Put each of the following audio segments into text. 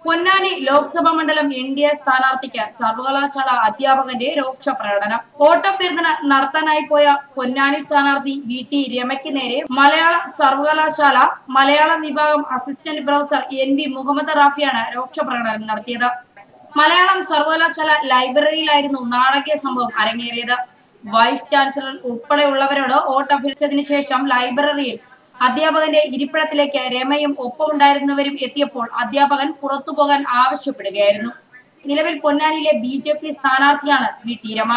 പൊന്നാനി ലോക്സഭാ മണ്ഡലം N D A സ്ഥാനാർത്ഥിക്ക് സർവകലാശാല അധ്യാപകന്റെ രോക്ഷ പ്രകടനം ഓട്ടഭ്യർത്ഥന നടത്താനായി പോയ പൊന്നാനി സ്ഥാനാർത്ഥി വി ടി രമയ്ക്ക് നേരെ മലയാള സർവകലാശാല മലയാളം വിഭാഗം assistant professor N V Muhammad റാഫിയാണ് രോക്ഷ പ്രകടനം നടത്തിയത് മലയാളം സർവകലാശാല ലൈബ്രറിയിലായിരുന്നു നാടകീയ സംഭവം അരങ്ങേറിയത് വൈസ് ചാൻസലർ ഉൾപ്പെടെയുള്ളവരോട് വോട്ടഭ്യർത്ഥിച്ചതിനു ശേഷം ലൈബ്രറിയിൽ അധ്യാപകന്റെ ഇരിപ്പിടത്തിലേക്ക് രമയും ഒപ്പമുണ്ടായിരുന്നവരും എത്തിയപ്പോൾ അധ്യാപകൻ പുറത്തുപോകാൻ ആവശ്യപ്പെടുകയായിരുന്നു നിലവിൽ പൊന്നാനിയിലെ ബി ജെ പി സ്ഥാനാർത്ഥിയാണ് വി ടി രമ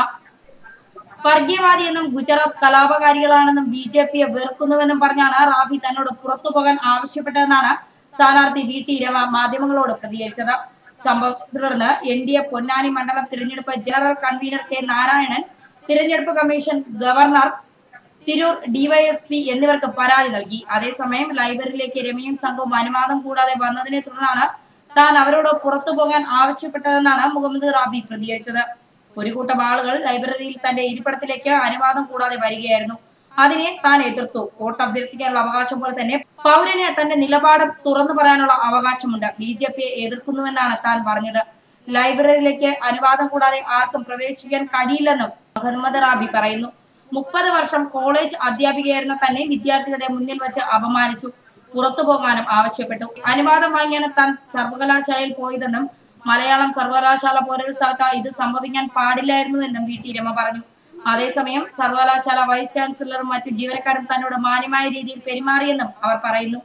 വർഗീയവാദിയെന്നും ഗുജറാത്ത് കലാപകാരികളാണെന്നും ബി ജെ പിയെ വെറുക്കുന്നുവെന്നും പറഞ്ഞാണ് റാഫി തന്നോട് പുറത്തു പോകാൻ ആവശ്യപ്പെട്ടതെന്നാണ് സ്ഥാനാർത്ഥി വി ടി രമ മാധ്യമങ്ങളോട് പ്രതികരിച്ചത് സംഭവത്തെ തുടർന്ന് എൻ ഡി എ പൊന്നാനി മണ്ഡലം തിരഞ്ഞെടുപ്പ് ജനറൽ കൺവീനർ കെ നാരായണൻ തിരഞ്ഞെടുപ്പ് കമ്മീഷൻ ഗവർണർ തിരൂർ ഡിവൈഎസ്പി എന്നിവർക്ക് പരാതി നൽകി അതേസമയം ലൈബ്രറിയിലേക്ക് രമയും സംഘവും അനുവാദം കൂടാതെ വന്നതിനെ തുടർന്നാണ് താൻ അവരോട് പുറത്തു പോകാൻ ആവശ്യപ്പെട്ടതെന്നാണ് മുഹമ്മദ് റാബി പ്രതികരിച്ചത് ഒരു കൂട്ടം ആളുകൾ ലൈബ്രറിയിൽ തന്റെ ഇരിപ്പിടത്തിലേക്ക് അനുവാദം കൂടാതെ വരികയായിരുന്നു അതിനെ താൻ എതിർത്തു വോട്ട് അഭ്യർത്ഥിക്കാനുള്ള അവകാശം പോലെ തന്നെ പൗരന് തന്റെ നിലപാട് തുറന്നു പറയാനുള്ള അവകാശമുണ്ട് ബി ജെ പിയെ എതിർക്കുന്നുവെന്നാണ് താൻ പറഞ്ഞത് ലൈബ്രറിയിലേക്ക് അനുവാദം കൂടാതെ ആർക്കും പ്രവേശിക്കാൻ കഴിയില്ലെന്നും മുഹമ്മദ് റാബി പറയുന്നു മുപ്പത് വർഷം കോളേജ് അധ്യാപികയായിരുന്ന തന്നെ വിദ്യാർത്ഥികളുടെ മുന്നിൽ വെച്ച് അപമാനിച്ചു പുറത്തു പോകാനും ആവശ്യപ്പെട്ടു അനുവാദം വാങ്ങിയാണ് താൻ സർവകലാശാലയിൽ പോയതെന്നും മലയാളം സർവകലാശാല പോലൊരു സ്ഥലത്ത് ഇത് സംഭവിക്കാൻ പാടില്ലായിരുന്നു എന്നും വി ടി രമ പറഞ്ഞു അതേസമയം സർവകലാശാല വൈസ് ചാൻസലറും മറ്റു ജീവനക്കാരും തന്നോട് മാന്യമായ രീതിയിൽ പെരുമാറിയെന്നും അവർ പറയുന്നു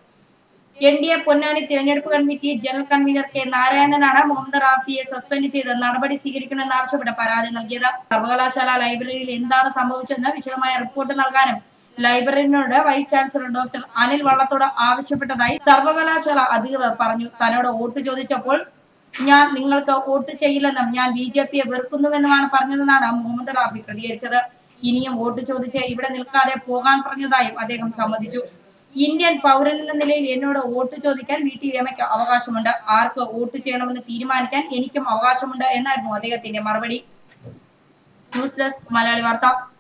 എൻ ഡി എ പൊന്നാനി തിരഞ്ഞെടുപ്പ് കമ്മിറ്റി ജനറൽ കൺവീനർ കെ നാരായണനാണ് മുഹമ്മദ് റാഫിയെ സസ്പെൻഡ് ചെയ്ത് നടപടി സ്വീകരിക്കണമെന്ന് ആവശ്യപ്പെട്ട് പരാതി നൽകിയത് സർവകലാശാല ലൈബ്രറിയിൽ എന്താണ് സംഭവിച്ചതെന്ന് വിശദമായ റിപ്പോർട്ട് നൽകാനും ലൈബ്രറിനോട് വൈസ് ചാൻസലർ ഡോക്ടർ അനിൽ വള്ളത്തോട് ആവശ്യപ്പെട്ടതായി സർവകലാശാല അധികൃതർ പറഞ്ഞു തന്നോട് വോട്ട് ചോദിച്ചപ്പോൾ ഞാൻ നിങ്ങൾക്ക് വോട്ട് ചെയ്യില്ലെന്നും ഞാൻ ബി ജെ പിയെ വെറുക്കുന്നുവെന്നുമാണ് പറഞ്ഞതെന്നാണ് മുഹമ്മദ് റാഫി പ്രതികരിച്ചത് ഇനിയും വോട്ട് ചോദിച്ച് ഇവിടെ നിൽക്കാതെ പോകാൻ പറഞ്ഞതായും അദ്ദേഹം സമ്മതിച്ചു ഇന്ത്യൻ പൗരൻ എന്ന നിലയിൽ എന്നോട് വോട്ട് ചോദിക്കാൻ വി ടി രമയ്ക്ക് അവകാശമുണ്ട് ആർക്ക് വോട്ട് ചെയ്യണമെന്ന് തീരുമാനിക്കാൻ എനിക്കും അവകാശമുണ്ട് എന്നായിരുന്നു അദ്ദേഹത്തിന്റെ മറുപടി ന്യൂസ് ഡെസ്ക് മലയാളി വാർത്ത